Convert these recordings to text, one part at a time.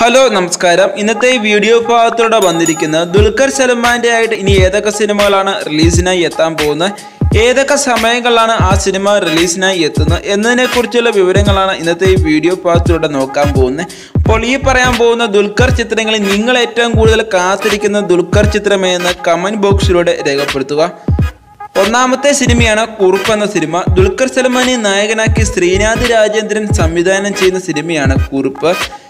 hello നമസ്കാരം ഇന്നത്തെ ഈ വീഡിയോ ഭാഗത്തോടെ വന്നിരിക്കുന്ന ദുൽഖർ സൽമാന്റെ ആയിട്ട് ഇനി ഏതൊക്കെ സിനിമകളാണ് റിലീസിനായി എത്താൻ പോകുന്നത് ഏതൊക്കെ സമയങ്ങളിലാണ് ആ സിനിമ റിലീസിനായി എത്തുന്നത് എന്നതിനെ കുറിച്ചുള്ള വിവരങ്ങളാണ് ഇന്നത്തെ ഈ വീഡിയോ ഭാഗത്തിലൂടെ നോക്കാൻ പോകുന്നത് അപ്പോൾ ഈ പറയാൻ പോകുന്ന ദുൽഖർ ചിത്രങ്ങളിൽ നിങ്ങൾ ഏറ്റവും കൂടുതൽ കാത്തിരിക്കുന്ന ദുൽഖർ ചിത്രമെന്ന് കമന്റ് ബോക്സിലൂടെ രേഖപ്പെടുത്തുക ഒന്നാമത്തെ സിനിമയാണ് കുറുപ്പ് എന്ന സിനിമ ദുൽഖർ സൽമാനെ നായകനാക്കി ശ്രീനാഥ് രാജേന്ദ്രൻ സംവിധാനം ചെയ്യുന്ന സിനിമയാണ് കുറുപ്പ്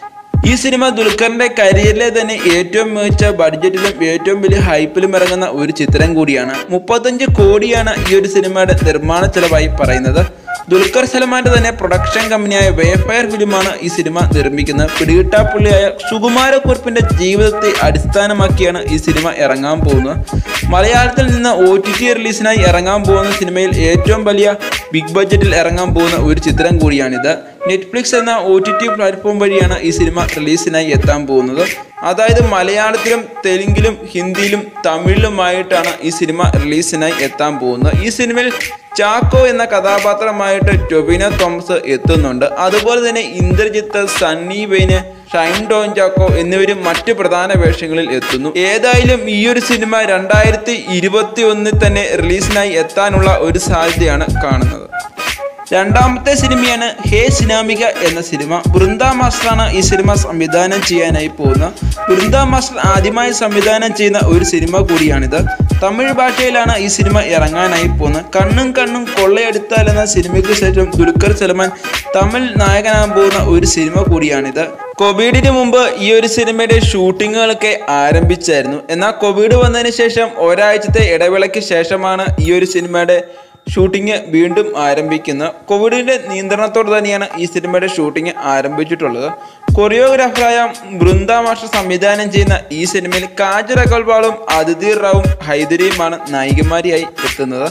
ഈ സിനിമ ദുൽഖറിന്റെ കരിയറിലെ തന്നെ ഏറ്റവും മികച്ച ബഡ്ജറ്റിലും ഏറ്റവും വലിയ ഹൈപ്പിലും ഇറങ്ങുന്ന ഒരു ചിത്രം കൂടിയാണ് മുപ്പത്തഞ്ച് കോടിയാണ് ഈ ഒരു സിനിമയുടെ നിർമ്മാണ ചെലവായി പറയുന്നത് ദുൽഖർ സൽമാന്റെ തന്നെ പ്രൊഡക്ഷൻ കമ്പനിയായ വേഫയർ ഫിലിമാണ് ഈ സിനിമ നിർമ്മിക്കുന്നത് പിടികിട്ടാപ്പുള്ളിയായ സുകുമാരക്കുറിപ്പിന്റെ ജീവിതത്തെ അടിസ്ഥാനമാക്കിയാണ് ഈ സിനിമ ഇറങ്ങാൻ പോകുന്നത് മലയാളത്തിൽ നിന്ന് ഒ ടി ടി റിലീസിനായി ഇറങ്ങാൻ പോകുന്ന സിനിമയിൽ ഏറ്റവും വലിയ ബിഗ് ബഡ്ജറ്റിൽ ഇറങ്ങാൻ പോകുന്ന ഒരു ചിത്രം കൂടിയാണിത് നെറ്റ്ഫ്ലിക്സ് എന്ന ഒ ടി ടി പ്ലാറ്റ്ഫോം വഴിയാണ് ഈ സിനിമ റിലീസിനായി എത്താൻ പോകുന്നത് അതായത് മലയാളത്തിലും തെലുങ്കിലും ഹിന്ദിയിലും തമിഴിലുമായിട്ടാണ് ഈ സിനിമ റിലീസിനായി എത്താൻ പോകുന്നത് ഈ സിനിമയിൽ ചാക്കോ എന്ന കഥാപാത്രമായിട്ട് ടൊബിനോ തോമസ് എത്തുന്നുണ്ട് അതുപോലെ തന്നെ ഇന്ദ്രജിത്ത് സണ്ണി വെയിന് ഷൈൻ ഡോൺ ചാക്കോ എന്നിവരും മറ്റ് പ്രധാന വേഷങ്ങളിൽ എത്തുന്നു ഏതായാലും ഈ ഒരു സിനിമ രണ്ടായിരത്തി ഇരുപത്തി ഒന്നിൽ തന്നെ റിലീസിനായി എത്താനുള്ള ഒരു സാധ്യതയാണ് കാണുന്നത് രണ്ടാമത്തെ സിനിമയാണ് ഹേ സിനാമിക എന്ന സിനിമ ബൃന്ദ മാസ്റ്ററാണ് ഈ സിനിമ സംവിധാനം ചെയ്യാനായി പോകുന്നത് ബൃന്ദ മാസ്റ്റർ ആദ്യമായി സംവിധാനം ചെയ്യുന്ന ഒരു സിനിമ കൂടിയാണിത് തമിഴ് ഭാഷയിലാണ് ഈ സിനിമ ഇറങ്ങാനായി പോകുന്നത് കണ്ണും കണ്ണും കൊള്ളയെടുത്താൽ എന്ന സിനിമയ്ക്ക് ശേഷം ദുൽഖർ സൽമാൻ തമിഴ് നായകനാകാൻ പോകുന്ന ഒരു സിനിമ കൂടിയാണിത് കോവിഡിന് മുമ്പ് ഈ ഒരു സിനിമയുടെ ഷൂട്ടിങ്ങുകളൊക്കെ ആരംഭിച്ചായിരുന്നു എന്നാൽ കോവിഡ് വന്നതിന് ശേഷം ഒരാഴ്ചത്തെ ഇടവേളയ്ക്ക് ശേഷമാണ് ഈ ഒരു സിനിമയുടെ ഷൂട്ടിംഗ് വീണ്ടും ആരംഭിക്കുന്ന കോവിഡിന്റെ നിയന്ത്രണത്തോടെ തന്നെയാണ് ഈ സിനിമയുടെ ഷൂട്ടിംഗ് ആരംഭിച്ചിട്ടുള്ളത് കൊറിയോഗ്രാഫറായ ബൃന്ദ മാസ്റ്റർ സംവിധാനം ചെയ്യുന്ന ഈ സിനിമയിൽ കാജൽ അഗർവാളും അതിഥി റാവും ഹൈദരിയുമാണ് നായികമാരിയായി എത്തുന്നത്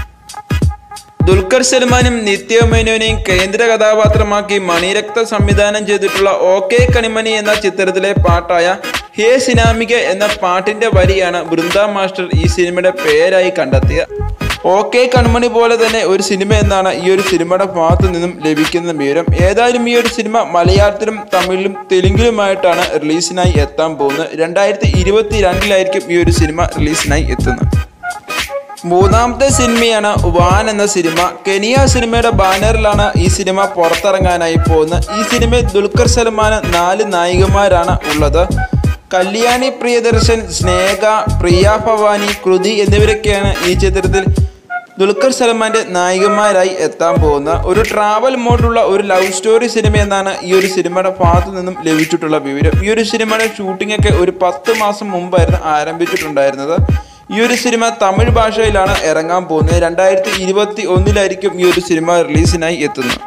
ദുൽഖർ സൽമാനും നിത്യ മേനോനെയും കേന്ദ്ര കഥാപാത്രമാക്കി മണിരക്ത സംവിധാനം ചെയ്തിട്ടുള്ള ഓക്കെ കണിമണി എന്ന ചിത്രത്തിലെ പാട്ടായ ഹേ സിനാമിക എന്ന പാട്ടിന്റെ വരിയാണ് ബൃന്ദ മാസ്റ്റർ ഈ സിനിമയുടെ പേരായി കണ്ടെത്തിയത് ഓക്കെ കൺമണി പോലെ തന്നെ ഒരു സിനിമ എന്നാണ് ഈ ഒരു സിനിമയുടെ ഭാഗത്തു നിന്നും ലഭിക്കുന്ന വിവരം ഏതായാലും ഈ ഒരു സിനിമ മലയാളത്തിലും തമിഴിലും തെലുങ്കിലുമായിട്ടാണ് റിലീസിനായി എത്താൻ പോകുന്നത് രണ്ടായിരത്തി ഇരുപത്തി രണ്ടിലായിരിക്കും ഈ ഒരു സിനിമ റിലീസിനായി എത്തുന്നത് മൂന്നാമത്തെ സിനിമയാണ് വാൻ എന്ന സിനിമ കെനിയ സിനിമയുടെ ബാനറിലാണ് ഈ സിനിമ പുറത്തിറങ്ങാനായി പോകുന്നത് ഈ സിനിമയിൽ ദുൽഖർ സൽമാന് നാല് നായികമാരാണ് ഉള്ളത് കല്യാണി പ്രിയദർശൻ സ്നേഹ പ്രിയ ഭവാനി കൃതി എന്നിവരൊക്കെയാണ് ഈ ചിത്രത്തിൽ ദുൽഖർ സൽമാന്റെ നായികമാരായി എത്താൻ പോകുന്ന ഒരു ട്രാവൽ മോഡിലുള്ള ഒരു ലവ് സ്റ്റോറി സിനിമ എന്നാണ് ഈ ഒരു സിനിമയുടെ ഭാഗത്തു നിന്നും ലഭിച്ചിട്ടുള്ള വിവരം ഈ ഒരു സിനിമയുടെ ഷൂട്ടിംഗ് ഒക്കെ ഒരു പത്ത് മാസം മുമ്പായിരുന്നു ആരംഭിച്ചിട്ടുണ്ടായിരുന്നത് ഈ ഒരു സിനിമ തമിഴ് ഭാഷയിലാണ് ഇറങ്ങാൻ പോകുന്നത് രണ്ടായിരത്തി ഇരുപത്തി ഒന്നിലായിരിക്കും ഈ ഒരു സിനിമ റിലീസിനായി എത്തുന്നത്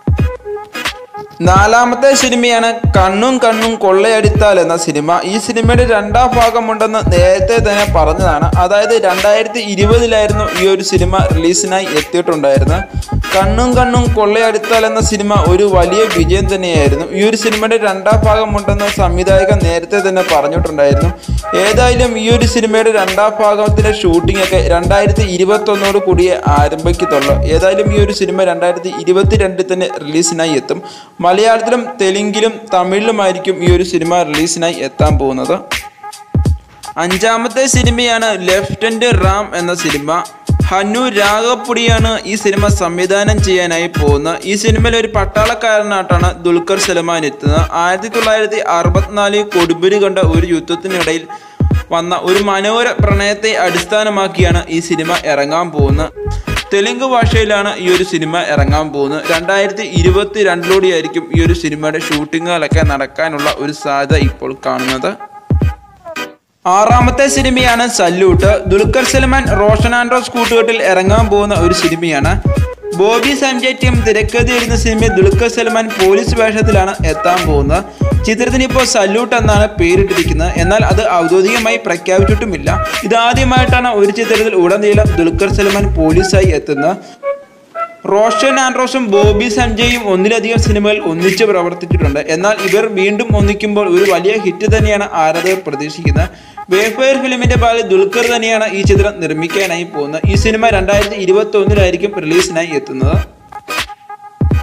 നാലാമത്തെ സിനിമയാണ് കണ്ണും കണ്ണും കൊള്ളയടിത്താൽ എന്ന സിനിമ ഈ സിനിമയുടെ രണ്ടാം ഭാഗമുണ്ടെന്ന് നേരത്തെ തന്നെ പറഞ്ഞതാണ് അതായത് രണ്ടായിരത്തി ഇരുപതിലായിരുന്നു ഈ ഒരു സിനിമ റിലീസിനായി എത്തിയിട്ടുണ്ടായിരുന്നത് കണ്ണും കണ്ണും കൊള്ളയടിത്താൽ എന്ന സിനിമ ഒരു വലിയ വിജയം തന്നെയായിരുന്നു ഈ ഒരു സിനിമയുടെ രണ്ടാം ഭാഗമുണ്ടെന്ന് സംവിധായകൻ നേരത്തെ തന്നെ പറഞ്ഞിട്ടുണ്ടായിരുന്നു ഏതായാലും ഈ ഒരു സിനിമയുടെ രണ്ടാം ഭാഗത്തിന്റെ ഷൂട്ടിംഗ് ഒക്കെ രണ്ടായിരത്തി ഇരുപത്തി ഒന്നോട് കൂടിയേ ആരംഭിക്കത്തുള്ളൂ ഏതായാലും ഈ ഒരു സിനിമ രണ്ടായിരത്തി ഇരുപത്തിരണ്ടിൽ തന്നെ റിലീസിനായി എത്തും മലയാളത്തിലും തെലുങ്കിലും തമിഴിലുമായിരിക്കും ഈ ഒരു സിനിമ റിലീസിനായി എത്താൻ പോകുന്നത് അഞ്ചാമത്തെ സിനിമയാണ് ലെഫ്റ്റനന്റ് റാം എന്ന സിനിമ ഹനു രാഘപ്പുടിയാണ് ഈ സിനിമ സംവിധാനം ചെയ്യാനായി പോകുന്നത് ഈ സിനിമയിൽ ഒരു പട്ടാളക്കാരനായിട്ടാണ് ദുൽഖർ സൽമാൻ എത്തുന്നത് ആയിരത്തി തൊള്ളായിരത്തി അറുപത്തിനാലിൽ കൊടുമ്പിരി കണ്ട ഒരു യുദ്ധത്തിനിടയിൽ വന്ന ഒരു മനോഹര പ്രണയത്തെ അടിസ്ഥാനമാക്കിയാണ് ഈ സിനിമ ഇറങ്ങാൻ പോകുന്നത് തെലുങ്ക് ഭാഷയിലാണ് ഈ ഒരു സിനിമ ഇറങ്ങാൻ പോകുന്നത് രണ്ടായിരത്തി ഇരുപത്തി രണ്ടിലൂടെയായിരിക്കും ഈ ഒരു സിനിമയുടെ ഷൂട്ടിങ്ങുകളൊക്കെ നടക്കാനുള്ള ഒരു സാധ്യത ഇപ്പോൾ കാണുന്നത് ആറാമത്തെ സിനിമയാണ് സല്യൂട്ട് ദുൽഖർ സൽമാൻ റോഷൻ ആൻഡ്രോസ് കൂട്ടുകെട്ടിൽ ഇറങ്ങാൻ പോകുന്ന ഒരു സിനിമയാണ് ബോബി സംജയറ്റും തിരക്കഥ എഴുതുന്ന സിനിമയിൽ ദുൽഖർ സൽമാൻ പോലീസ് വേഷത്തിലാണ് എത്താൻ പോകുന്നത് ചിത്രത്തിന് ഇപ്പോൾ സല്യൂട്ട് എന്നാണ് പേരിട്ടിരിക്കുന്നത് എന്നാൽ അത് ഔദ്യോഗികമായി പ്രഖ്യാപിച്ചിട്ടുമില്ല ഇതാദ്യമായിട്ടാണ് ഒരു ചിത്രത്തിൽ ഉടനീളം ദുൽഖർ സൽമാൻ പോലീസായി എത്തുന്നത് റോഷൻ ആൻഡ്രോസും ബോബി സഞ്ജയും ഒന്നിലധികം സിനിമകൾ ഒന്നിച്ച് പ്രവർത്തിച്ചിട്ടുണ്ട് എന്നാൽ ഇവർ വീണ്ടും ഒന്നിക്കുമ്പോൾ ഒരു വലിയ ഹിറ്റ് തന്നെയാണ് ആരാധകർ പ്രതീക്ഷിക്കുന്നത് വേഫയർ ഫിലിമിന്റെ പാലിൽ ദുൽഖർ തന്നെയാണ് ഈ ചിത്രം നിർമ്മിക്കാനായി പോകുന്നത് ഈ സിനിമ രണ്ടായിരത്തി ഇരുപത്തി ഒന്നിലായിരിക്കും റിലീസിനായി എത്തുന്നത്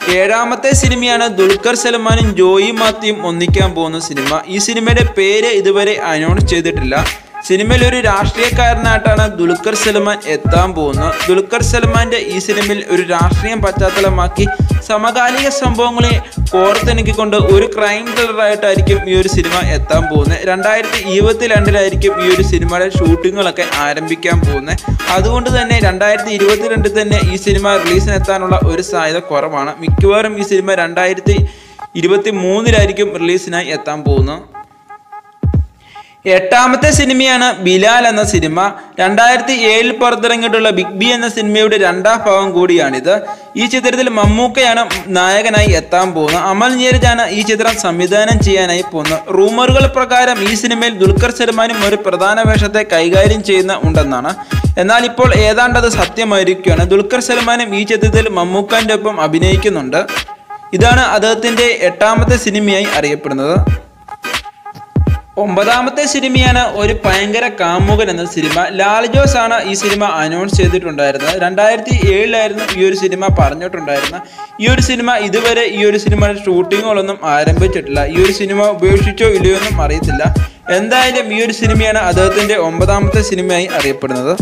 ഏഴാമത്തെ സിനിമയാണ് ദുൽഖർ സൽമാനും ജോയി മാത്യുവും ഒന്നിക്കാൻ പോകുന്ന സിനിമ ഈ സിനിമയുടെ പേര് ഇതുവരെ അനൗൺസ് ചെയ്തിട്ടില്ല സിനിമയിൽ ഒരു രാഷ്ട്രീയക്കാരനായിട്ടാണ് ദുൽഖർ സൽമാൻ എത്താൻ പോകുന്നത് ദുൽഖർ സൽമാന്റെ ഈ സിനിമയിൽ ഒരു രാഷ്ട്രീയം പശ്ചാത്തലമാക്കി സമകാലിക സംഭവങ്ങളെ കോർത്തിണക്കിക്കൊണ്ട് ഒരു ക്രൈം ത്രില്ലറായിട്ടായിരിക്കും ഈ ഒരു സിനിമ എത്താൻ പോകുന്നത് രണ്ടായിരത്തി ഇരുപത്തി രണ്ടിലായിരിക്കും ഈ ഒരു സിനിമയുടെ ഷൂട്ടിങ്ങുകളൊക്കെ ആരംഭിക്കാൻ പോകുന്നത് അതുകൊണ്ട് തന്നെ രണ്ടായിരത്തി ഇരുപത്തിരണ്ടിൽ തന്നെ ഈ സിനിമ റിലീസിന് എത്താനുള്ള ഒരു സാധ്യത കുറവാണ് മിക്കവാറും ഈ സിനിമ രണ്ടായിരത്തി ഇരുപത്തി മൂന്നിലായിരിക്കും റിലീസിനായി എത്താൻ പോകുന്നത് എട്ടാമത്തെ സിനിമയാണ് ബിലാൽ എന്ന സിനിമ രണ്ടായിരത്തി ഏഴിൽ പുറത്തിറങ്ങിയിട്ടുള്ള ബിഗ് ബി എന്ന സിനിമയുടെ രണ്ടാം ഭാഗം കൂടിയാണിത് ഈ ചിത്രത്തിൽ മമ്മൂക്കയാണ് നായകനായി എത്താൻ പോകുന്നത് അമൽ നീരജാണ് ഈ ചിത്രം സംവിധാനം ചെയ്യാനായി പോകുന്നത് റൂമറുകൾ പ്രകാരം ഈ സിനിമയിൽ ദുൽഖർ സൽമാനും ഒരു പ്രധാന വേഷത്തെ കൈകാര്യം ചെയ്യുന്ന ഉണ്ടെന്നാണ് എന്നാൽ ഇപ്പോൾ ഏതാണ്ട് അത് സത്യമായിരിക്കുകയാണ് ദുൽഖർ സൽമാനും ഈ ചിത്രത്തിൽ മമ്മൂക്കാൻ്റെ ഒപ്പം അഭിനയിക്കുന്നുണ്ട് ഇതാണ് അദ്ദേഹത്തിൻ്റെ എട്ടാമത്തെ സിനിമയായി അറിയപ്പെടുന്നത് ഒമ്പതാമത്തെ സിനിമയാണ് ഒരു ഭയങ്കര കാമുകൻ എന്ന സിനിമ ലാൽ ജോസ് ആണ് ഈ സിനിമ അനൗൺസ് ചെയ്തിട്ടുണ്ടായിരുന്നത് രണ്ടായിരത്തി ഏഴിലായിരുന്നു ഈ ഒരു സിനിമ പറഞ്ഞിട്ടുണ്ടായിരുന്നത് ഈ ഒരു സിനിമ ഇതുവരെ ഈ ഒരു സിനിമയുടെ ഷൂട്ടിങ്ങുകളൊന്നും ആരംഭിച്ചിട്ടില്ല ഈ ഒരു സിനിമ ഉപേക്ഷിച്ചോ ഇല്ലയോ എന്നും അറിയത്തില്ല എന്തായാലും ഈ ഒരു സിനിമയാണ് അദ്ദേഹത്തിന്റെ ഒമ്പതാമത്തെ സിനിമയായി അറിയപ്പെടുന്നത്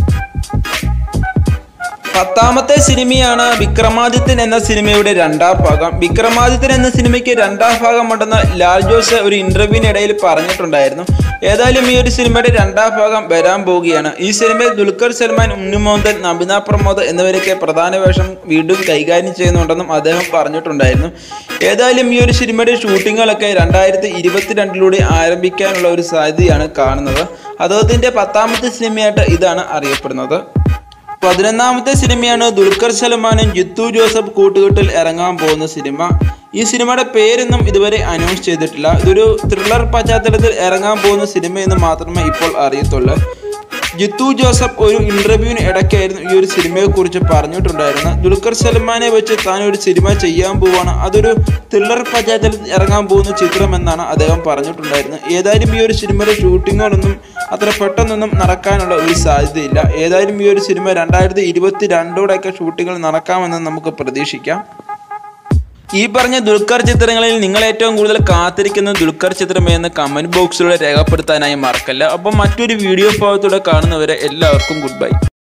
പത്താമത്തെ സിനിമയാണ് വിക്രമാദിത്യൻ എന്ന സിനിമയുടെ രണ്ടാം ഭാഗം വിക്രമാദിത്യൻ എന്ന സിനിമയ്ക്ക് രണ്ടാം ഭാഗമുണ്ടെന്ന് ലാൽ ജോസ് ഒരു ഇന്റർവ്യൂവിനിടയിൽ പറഞ്ഞിട്ടുണ്ടായിരുന്നു ഏതായാലും ഈ ഒരു സിനിമയുടെ രണ്ടാം ഭാഗം വരാൻ പോവുകയാണ് ഈ സിനിമയിൽ ദുൽഖർ സൽമാൻ ഉണ്ണിമോഹൻ നബിന പ്രമോദ് എന്നിവരൊക്കെ പ്രധാന വേഷം വീണ്ടും കൈകാര്യം ചെയ്യുന്നുണ്ടെന്നും അദ്ദേഹം പറഞ്ഞിട്ടുണ്ടായിരുന്നു ഏതായാലും ഈ ഒരു സിനിമയുടെ ഷൂട്ടിങ്ങുകളൊക്കെ രണ്ടായിരത്തി ഇരുപത്തിരണ്ടിലൂടെ ആരംഭിക്കാനുള്ള ഒരു സാധ്യതയാണ് കാണുന്നത് അദ്ദേഹത്തിന്റെ പത്താമത്തെ സിനിമയായിട്ട് ഇതാണ് അറിയപ്പെടുന്നത് പതിനൊന്നാമത്തെ സിനിമയാണ് ദുൽഖർ സൽമാനും ജിത്തു ജോസഫ് കൂട്ടുകെട്ടിൽ ഇറങ്ങാൻ പോകുന്ന സിനിമ ഈ സിനിമയുടെ പേരൊന്നും ഇതുവരെ അനൗൺസ് ചെയ്തിട്ടില്ല ഇതൊരു ത്രില്ലർ പശ്ചാത്തലത്തിൽ ഇറങ്ങാൻ പോകുന്ന സിനിമയെന്ന് മാത്രമേ ഇപ്പോൾ അറിയത്തുള്ളൂ ജിത്തു ജോസഫ് ഒരു ഇന്റർവ്യൂവിന് ഇടയ്ക്കായിരുന്നു ഈ ഒരു സിനിമയെക്കുറിച്ച് പറഞ്ഞിട്ടുണ്ടായിരുന്നത് ദുൽഖർ സൽമാനെ വെച്ച് താൻ ഒരു സിനിമ ചെയ്യാൻ പോവാണ് അതൊരു ത്രില്ലർ പശ്ചാത്തലത്തിൽ ഇറങ്ങാൻ പോകുന്ന ചിത്രം എന്നാണ് അദ്ദേഹം പറഞ്ഞിട്ടുണ്ടായിരുന്നത് ഏതായാലും ഈ ഒരു സിനിമയുടെ ഷൂട്ടിങ്ങുകളൊന്നും അത്ര പെട്ടെന്നൊന്നും നടക്കാനുള്ള ഒരു സാധ്യതയില്ല ഏതായാലും ഈ ഒരു സിനിമ രണ്ടായിരത്തി ഇരുപത്തി രണ്ടോടെയൊക്കെ ഷൂട്ടിങ്ങൾ നടക്കാമെന്ന് നമുക്ക് പ്രതീക്ഷിക്കാം ഈ പറഞ്ഞ ദുൽഖർ ചിത്രങ്ങളിൽ നിങ്ങൾ ഏറ്റവും കൂടുതൽ കാത്തിരിക്കുന്ന ദുൽഖർ ചിത്രം എന്ന് കമന്റ് ബോക്സിലൂടെ രേഖപ്പെടുത്താനായി മറക്കല്ല അപ്പം മറ്റൊരു വീഡിയോ ഭാഗത്തൂടെ കാണുന്നവരെ എല്ലാവർക്കും ഗുഡ് ബൈ